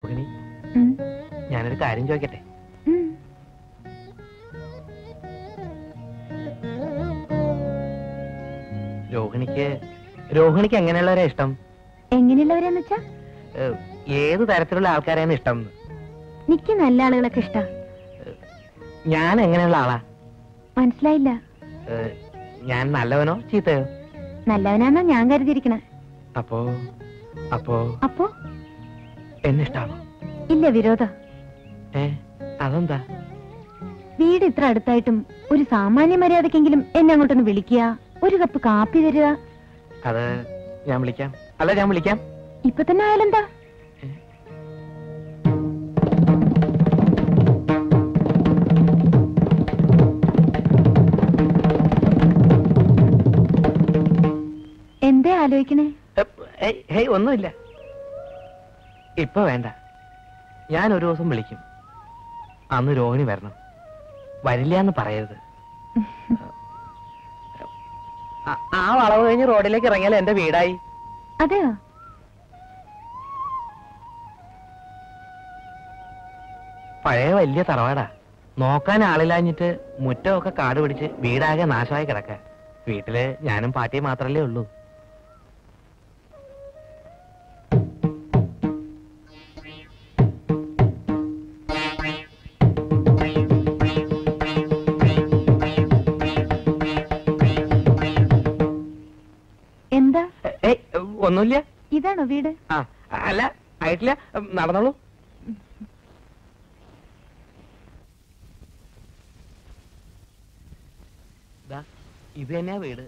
രോഹിണി ഉം, ഞാനൊരു കാര്യം ചോദിക്കട്ടെ ഉം. രോഹിണിക്ക് രോഹിണിക്ക് എങ്ങനെയുള്ളവരെ ഇഷ്ടം എങ്ങനെയുള്ളവരെന്ന് വെച്ചാ ഏഹ്, ഏത് തരത്തിലുള്ള ആൾക്കാരെയാണ് ഇഷ്ടം എന്ന്? നിക്ക് നല്ല ആളുകളൊക്കെ ഇഷ്ടാ ഞാൻ എങ്ങനെയുള്ള ആളാ മനസ്സിലായില്ല ഏഹ്, ഞാൻ നല്ലവനോ ചീത്തയോ നല്ലവനാന്നാ ഞാൻ കരുതിയിരിക്കണേ അപ്പോ അപ്പോ അപ്പോ എന്നെ ഇഷ്ടാണോ ഇല്ല വിരോധ ഏ അതെന്താ വീട് ഇത്ര അടുത്തായിട്ടും ഒരു സാമാന്യ മര്യാദക്കെങ്കിലും എന്നെ അങ്ങോട്ടൊന്ന് വിളിക്കുക ഒരു കപ്പ് കാപ്പി തരിക അത് ഞാൻ വിളിക്കാം അല്ല ഞാൻ വിളിക്കാം ഇപ്പൊ തന്നെ ആയാലെന്താ എന്തേ ആലോചിക്കണേ എപ്പ്, ഏയ്, ഹേയ് ഒന്നുമില്ല ഇപ്പൊ വേണ്ട ഞാൻ ഒരു ദിവസം വിളിക്കും അന്ന് രോഹിണി വരണം വരില്ല എന്ന് പറയരുത് ആ- ആ വളവ് കഴിഞ്ഞ് റോഡിലേക്ക് ഇറങ്ങിയാൽ എന്റെ വീടായി അതെയോ പഴയ വലിയ തറവാടാ നോക്കാൻ ആളില്ലാഞ്ഞിട്ട് മുറ്റമൊക്കെ കാട് പിടിച്ച് വീടാകെ നാശമായി കിടക്ക വീട്ടില് ഞാനും പാട്ടിയും മാത്രല്ലേ ഉള്ളൂ എന്താ ഏ- ഏയ് ഒന്നുമില്ല ഇതാണോ വീട് ആ അല്ല ആയിട്ടില്ല നടന്നോളൂ ദാ, ഇത് തന്നെയാ വീട്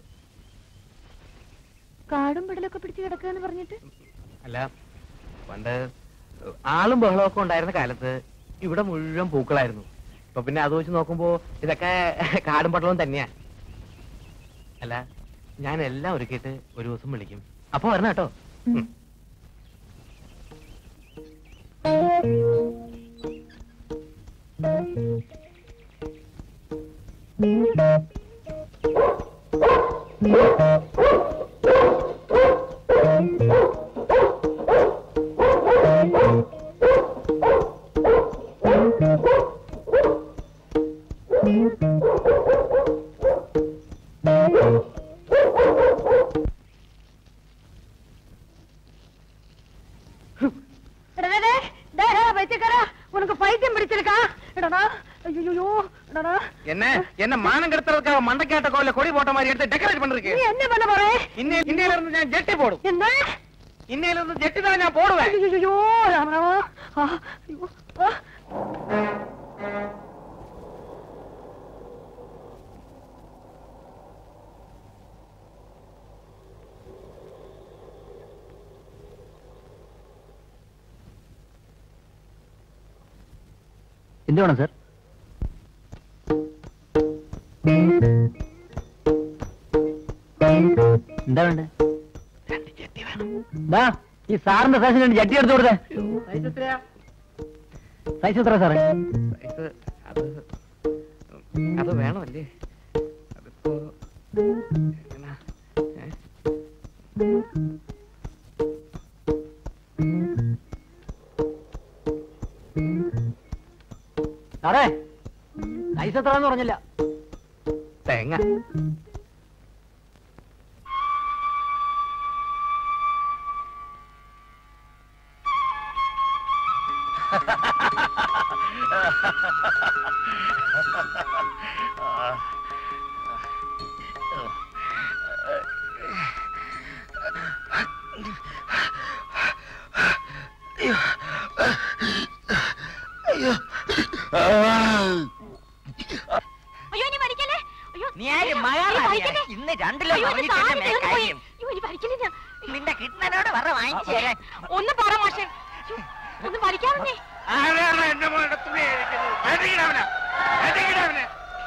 കാടും പിടലൊക്കെ പിടിച്ച് കിടക്കുക പറഞ്ഞിട്ട് അല്ല പണ്ട് ആളും ബഹളമൊക്കെ ഉണ്ടായിരുന്ന കാലത്ത് ഇവിടെ മുഴുവൻ പൂക്കളായിരുന്നു ഇപ്പൊ പിന്നെ അത് വെച്ച് നോക്കുമ്പോ ഇതൊക്കെ കാടും പട്ടളവും തന്നെയാ അല്ല ഞാൻ എല്ലാം ഒരുക്കിയിട്ട് ഒരു ദിവസം വിളിക്കും അപ്പൊ വരണം കേട്ടോ ഉം. உனக்கு பைத்தியம் பிடிச்சிருக்கா இடடா ஐயோ இடடா என்ன என்ன மானம் கெடுத்துறதுக்காக மண்டைக்காட்ட கோயில கொடி போட்ட மாதிரி எடுத்து டெக்கரேட் பண்ணிருக்கு நீ என்ன பண்ண போற இன்னை இன்னையில இருந்து நான் ஜெட்டி போடும் என்ன இன்னையில இருந்து ஜெட்டி தான் நான் போடுவேன் ஐயோ ராமராமா ஆ, ஐயோ ஆ. എന്ത് വേണം സാർ എന്താ വേണ്ടേ ദാ, ഈ സാറിന്റെ സൈസിന് വേണ്ടി ജട്ടി എടുത്തു കൊടുത്തേ സൈസ് എത്രയാ സൈസ് എത്ര സാറേ സൈസ് അത് അത് വേണമല്ലേ അതിപ്പോ എങ്ങനാ? ഏ? സാറേ സൈസ് എത്രയാന്ന് പറഞ്ഞില്ല തേങ്ങ അയ്യോ നീ വലിക്കല്ലേ അയ്യോ നീ ആര് അയ്യോ, മകളാ നീ നീ? വലിക്കല്ലേ? ഇന്ന് രണ്ടിലും അയ്യോ, എന്റെ ഉറങ്ങിയിട്ട് സാധനം തന്നെ തീർന്നു പോയി. കാര്യം. അയ്യോ, നീ വലിക്കല്ലേ ഞാൻ? നിന്റെ കിട്ടനോട് പറ വാങ്ങിച്ചു തരാൻ ഒന്ന് പറ മാഷേ അയ്യോ, ഒന്ന് വലിക്കാമെന്നേ ആരാണ് എന്റെ മോളുടെ തുണി അഴിക്കുന്നത്? അടിക്കണവനെ. അടിക്കണവനെ.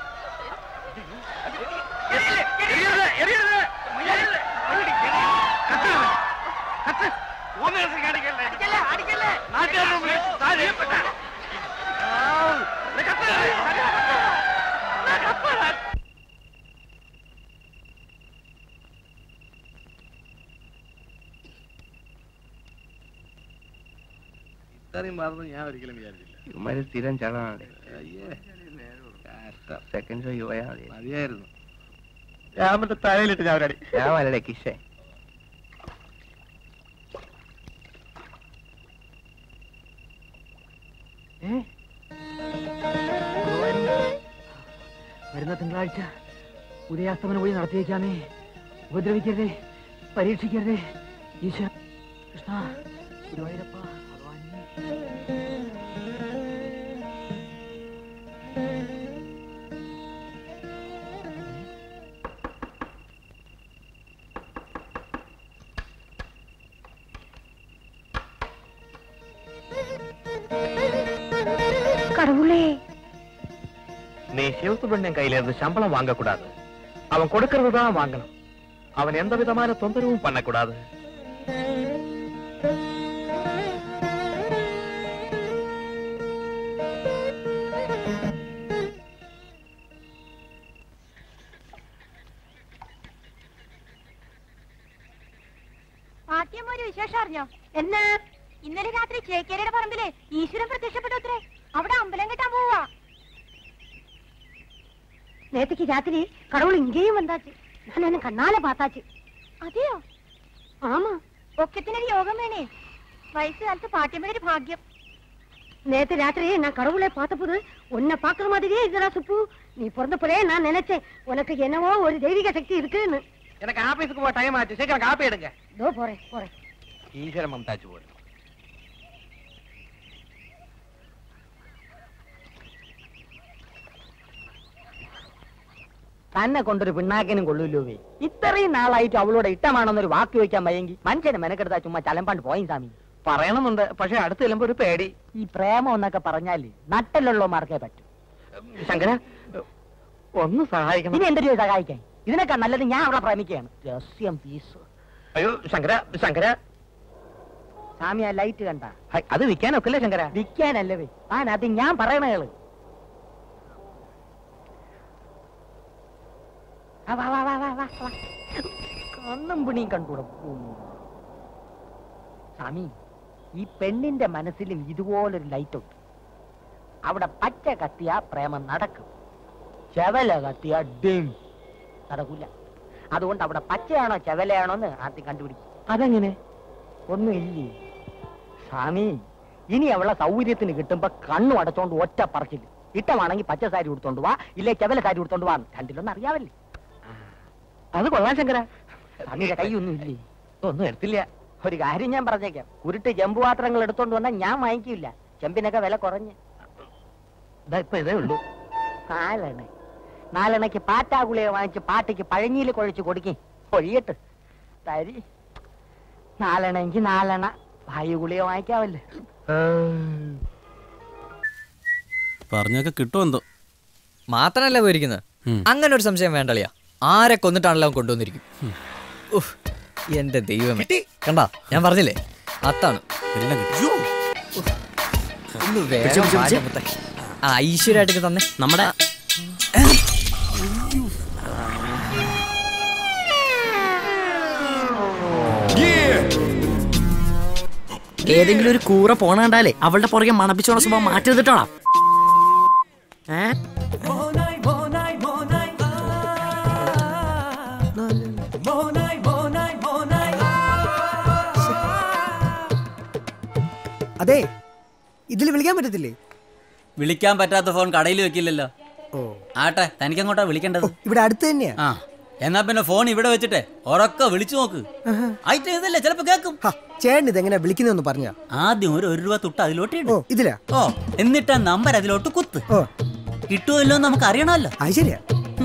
എറിയരുത്, എറിയരുത്, എറിയരുത്. എറിയരുത്. കത്ത് അവൻ. കത്ത്. മൂന്ന് ദിവസം കാണിക്കല്ലേ? നാട്ടുകാരുടെ മുമ്പിൽ താൻ ചെയ്യപ്പെട്ട. ആവ്. ഇത് കത്ത്. ഇത് കത്ത്. ഇത്രയും മാറുന്നു ഞാൻ ഒരിക്കലും വിചാരിച്ചില്ല ഇവന്മാര് സ്ഥിരം ചളമാണ് അയ്യേ സെക്കൻഡ് ഷോ പോയാൽ മതി മതിയായിരുന്നു ഞാൻ മറ്റേ തലയിലിട്ട് ഞാൻ ഒരടി ഞാൻ വരടെ കിഷേ വരുന്ന തിങ്കളാഴ്ച ഉദയാസ്തമന വഴി നടത്തിയേക്കാമേ ഉപദ്രവിക്കരുതേ പരീക്ഷിക്കരുതേ ഈശ്വര കൃഷ്ണ ഗുരുവായൂരപ്പ ഭഗവാനേ கடவுளே நீ சிவசுப்ரமணியன் கையில இருந்து சம்பளம் வாங்கக்கூடாது அவன் கொடுக்கறது தான் வாங்கணும் அவன் எந்த விதமான தொந்தரவும் பண்ணக்கூடாது പാട്ടിയമ്മ ഒരു വിശേഷം അറിഞ്ഞോ എന്നാ ഇന്നലെ രാത്രി ചേക്കേരയുടെ പറമ്പില് ഈശ്വരൻ പ്രത്യക്ഷപ്പെട്ടു അത്രേ അവിടെ അമ്പലം കെട്ടാൻ പോവാ നേരത്തേക്ക് രാത്രി കടവുൾ ഇങ്ങേയും വന്നാച്ച് ഞാൻ എന്നെ കണ്ണാലെ പാത്താച്ച് അതെയോ ആമാ ഒക്കത്തിനൊരു യോഗം വേണേ വയസ്സുകാലത്ത് പാട്ടിയമ്മയുടെ ഒരു ഭാഗ്യം நேத்து ராத்திரி நான் கடவுளை பார்த்தபோது உன்னை பாக்குற மாதிரியே இதுடா சுப்பு நீ பிறந்தப்பவே நான் நினைச்சேன் உனக்கு என்னவோ ஒரு தெய்வீக சக்தி இருக்குன்னு எனக்கு ஆபீஸுக்கு போக டைம் ஆச்சு சீக்கிரம் காப்பி எடுங்க இதோ போறேன் போறேன் ഈശ്വരൻ മമതാച്ചു പോലും തന്നെ കൊണ്ടൊരു പിണ്ണാക്കിനും കൊള്ളൂലോവേ ഇത്രയും നാളായിട്ട് അവളോട് ഇഷ്ടമാണെന്നൊരു വാക്ക് വെക്കാൻ വയ്യെങ്കിൽ മനുഷ്യനെ മെനക്കെടുത്താ ചുമ്മാ ചലമ്പാണ്ട് പോയി സ്വാമി പറയണമെന്നുണ്ട് പക്ഷെ അടുത്ത് ചെല്ലുമ്പോ ഒരു പേടി ഈ പ്രേമം എന്നൊക്കെ പറഞ്ഞാല് നട്ടലുള്ളമാർക്കേ പറ്റൂ ശങ്കര ഒന്ന് സഹായിക്കണം ഇനി എന്തൊരു സഹായിക്കാൻ ഇതിനൊക്കെ നല്ലത് ഞാൻ അവളെ പ്രേമിക്കുകയാണ് രഹസ്യം പീസ് അയ്യോ ശങ്കര ശങ്കര സ്വാമി ആ ലൈറ്റ് കണ്ട ഹൈ, അത് വിൽക്കാനൊക്കില്ല ശങ്കര വിൽക്കാനല്ലവേ ആൻ അത് ഞാൻ പറയണ കേള് ആ, വാ, വാ, വാ, വാ, വാ, വാ. കണ്ണും പിണിയും കണ്ടൂടും സ്വാമി ഈ പെണ്ണിന്റെ മനസ്സിലും ഇതുപോലൊരു ലൈറ്റ് ഉണ്ട് അവിടെ പച്ച കത്തിയ പ്രേമം നടക്കും ചെവല കത്തിയ ഡിം നടക്കൂല അതുകൊണ്ട് അവിടെ പച്ചയാണോ ചെവലയാണോ എന്ന് ആദ്യം കണ്ടുപിടിക്കും അതെങ്ങനെ ഒന്നുമില്ലേ സ്വാമി ഇനി അവളെ സൗകര്യത്തിന് കിട്ടുമ്പോ കണ്ണു അടച്ചോണ്ട് ഒറ്റ പറച്ചില്ല ഇട്ടമാണെങ്കിൽ പച്ച സാരി ഉടുത്തോണ്ട് വാ ഇല്ലേ ചെവല സാരി ഉടുത്തോണ്ട് വാ രണ്ടിലൊന്നും അറിയാവല്ലേ അത് കൊള്ളാം ശങ്കര സ്വാമിയുടെ കൈയൊന്നും ഇല്ലേ ഒന്നും എടുത്തില്ല ഒരു കാര്യം ഞാൻ പറഞ്ഞേക്കാം ഉരുട്ട് ചെമ്പ് പാത്രങ്ങൾ എടുത്തോണ്ട് വന്നാൽ ഞാൻ വാങ്ങിക്കില്ല ചെമ്പിനൊക്കെ വില കുറഞ്ഞ് ഇതാ ഇപ്പൊ ഇതേ ഉള്ളൂ നാലെണ്ണ നാലെണ്ണയ്ക്ക് പാറ്റാഗുളിക വാങ്ങിച്ച് പാട്ടയ്ക്ക് പഴഞ്ഞിയിൽ കുഴച്ച് കൊടുക്കേ ഒഴിയട്ട് തരി നാലെണ്ണയ്ക്ക് നാലെണ്ണ വായു ഗുളിക വാങ്ങിക്കാവല്ലേ പറഞ്ഞൊക്കെ കിട്ടുമെന്തോ മാത്രല്ല പോയിരിക്കുന്നത് ഉം. അങ്ങനെ ഒരു സംശയം വേണ്ടളിയാ ആരെ കൊന്നിട്ടാണല്ലോ അവൻ കൊണ്ടുവന്നിരിക്കും ഉഫ്, എന്റെ ദൈവമേ കണ്ടാ ഞാൻ പറഞ്ഞില്ലേ അത്താണ് എല്ലാം കിട്ടി ഒന്ന് വേഗം വാ മുത്തേ. ആ ഐശ്വര്യമായിട്ട് തന്നെ നമ്മുടെ ഏതെങ്കിലും ഒരു കൂറ പോണണ്ടാലേ അവളുടെ പുറകെ മണപ്പിച്ചോണ സ്വഭാവം മാറ്റിട്ടാണോ ഏ അതെ ഇതിൽ വിളിക്കാൻ പറ്റത്തില്ലേ വിളിക്കാൻ പറ്റാത്ത ഫോൺ കടയിൽ വെക്കില്ലല്ലോ ഓ ആട്ടെ തനിക്കങ്ങോട്ടാ വിളിക്കേണ്ടത് ഇവിടെ അടുത്ത് തന്നെയാ ആ എന്നാ പിന്നെ ഫോൺ ഇവിടെ വെച്ചിട്ടെ ഉറക്ക വിളിച്ചു നോക്ക് ഐറ്റം ഇതല്ലേ ചിലപ്പോ കേക്കും ഹാ, ചേട്ടൻ ഇതെങ്ങനെ വിളിക്കുന്നതെന്ന് പറഞ്ഞാ ആദ്യം ഒരു ഒരു രൂപ തൊട്ട് അതിലോട്ട് ഇട് ഓ ഇതിലാ ഓ എന്നിട്ട് ആ നമ്പർ അതിലോട്ട് കുത്ത് ഓ കിട്ടുമല്ലോ എന്ന് നമുക്ക് അറിയണമല്ലോ അത് ശരിയാ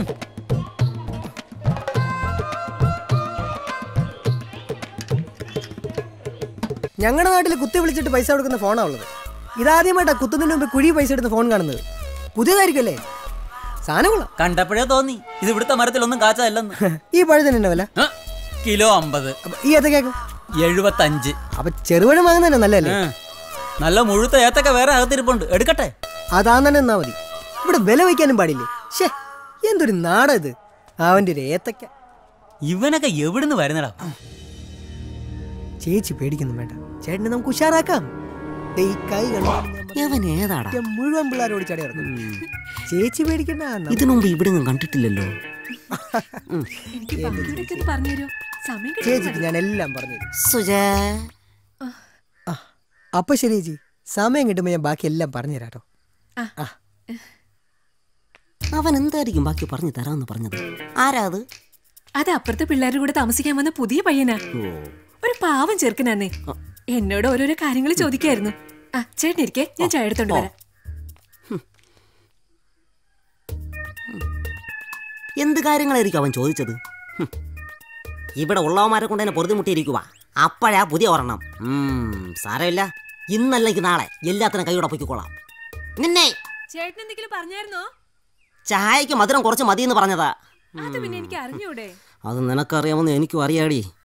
ഞങ്ങളുടെ നാട്ടിൽ കുത്തി വിളിച്ചിട്ട് പൈസ കൊടുക്കുന്ന ഫോണാ ഉള്ളത് ഇതാദ്യമായിട്ടാ കുത്തുന്നതിന് മുമ്പ് കുഴി പൈസ എടുത്ത് ഫോൺ കാണുന്നത് പുതിയതായിരിക്കുമല്ലേ സാധനം കൊള്ളാം കണ്ടപ്പോഴേ തോന്നി ഇത് ഇവിടുത്തെ മരത്തിലൊന്നും കാച്ചതല്ലെന്ന് ഈ പഴുതന്നെ എന്നാ വില ആ, കിലോ അമ്പത് അപ്പൊ ഈ ഏത്തക്കേക്ക് എഴുപത്തഞ്ച് അപ്പൊ ചെറുപഴം വാങ്ങുന്നതന്നെ നല്ലതല്ലേ ആ, നല്ല മുഴുത്ത ഏത്തൊക്കെ വേറെ അകത്തിരിപ്പുണ്ട് എടുക്കട്ടെ അതാൻ തന്നെ എന്നാ മതി ഇവിടെ വില വയ്ക്കാനും പാടില്ലേ ഷേ എന്തൊരു നാടാ ഇത് അവന്റെ ഒരു ഏത്തക്ക ഇവനൊക്കെ എവിടുന്ന് വരുന്നടാ ചേച്ചി പേടിക്കുന്നു വേണ്ട ചേട്ടനെ നമുക്ക് ഉഷാറാക്കാം ദേ ഈ കൈ കണ്ടോ ഞാൻ പറഞ്ഞ- ഇവൻ ഏതാടാ ഞാൻ മുഴുവൻ പിള്ളേർ ഓടിച്ചാടി ഇറക്കും ചേച്ചി പേടിക്കണ്ട അണ്ണാ. ഇതിനു മുമ്പ് ഇവിടെ കണ്ടിട്ടില്ലല്ലോ എനിക്ക് ബാക്കിയോടൊക്കെ ഒന്ന് പറഞ്ഞുതരോ സമയം ചേച്ചിക്ക് ഞാൻ എല്ലാം പറഞ്ഞു തരും. സുജാ ആ, അപ്പൊ ശരി ചേച്ചി സമയം കിട്ടുമ്പോ ഞാൻ ബാക്കി എല്ലാം പറഞ്ഞു തരാട്ടോ അവൻ എന്തായിരിക്കും ബാക്കി പറഞ്ഞു തരാമെന്ന് പറഞ്ഞത് ആരാ അത് അത് അപ്പുറത്തെ പിള്ളേരുടെ കൂടെ താമസിക്കാൻ വന്ന പുതിയ പയ്യനാ ഓ ഒരു പാവം ചെറുക്കനാന്നേ എന്നോട് ഓരോരോ കാര്യങ്ങൾ ചോദിക്കായിരുന്നു ആ ചേട്ടൻ ഇരിക്കെ ഞാൻ ചായ എടുത്തോണ്ട് വരാം എന്ത് കാര്യങ്ങളായിരിക്കും അവൻ ചോദിച്ചത് ഹും. ഇവിടെ ഉള്ളവന്മാരെ കൊണ്ട് തന്നെ പൊറുതിമുട്ടിയിരിക്കുക അപ്പോഴാ പുതിയ ഒരെണ്ണം ഉം, സാരമില്ല ഇന്നല്ലെങ്കിൽ നാളെ എല്ലാത്തിനും കൈയോടെ പൊയ്ക്കൊള്ളാം നിന്നെ ചേട്ടൻ എന്തെങ്കിലും പറഞ്ഞായിരുന്നോ ചായക്ക് മധുരം കുറച്ച് മതിയെന്ന് പറഞ്ഞതാ അത് പിന്നെ എനിക്ക് അറിഞ്ഞൂടെ അത് നിനക്കറിയാമെന്ന് എനിക്കും അറിയാടി